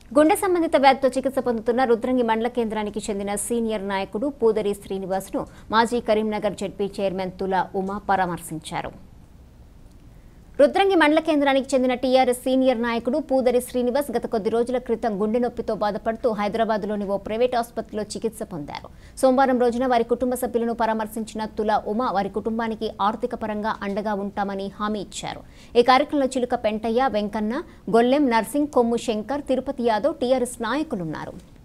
గుండె సంబంధిత వ్యాధితో చికిత్స పొందుతున్న రుద్రంగి మండల కేంద్రానికి చెందిన సీనియర్ నాయకుడు పూదరి శ్రీనివాస్ను మాజీ కరీంనగర్ జడ్పీ చైర్మన్ తులా ఉమా పరామర్శించారు రుద్రంగి మండల కేంద్రానికి చెందిన టీఆర్ఎస్ సీనియర్ నాయకుడు పూదరి శ్రీనివాస్ గత కొద్ది రోజుల క్రితం గుండె నొప్పితో బాధపడుతూ హైదరాబాద్లోని ఓ ప్రైవేట్ ఆసుపత్రిలో చికిత్స పొందారు సోమవారం రోజున వారి కుటుంబ సభ్యులను పరామర్శించిన తులా ఉమా వారి కుటుంబానికి ఆర్థిక పరంగా అండగా ఉంటామని హామీ ఇచ్చారు ఈ కార్యక్రమంలో చిలుక పెంటయ్య వెంకన్న గొల్లెం నర్సింగ్ కొమ్ము శంకర్ తిరుపతి యాదవ్ టీఆర్ఎస్ నాయకులున్నారు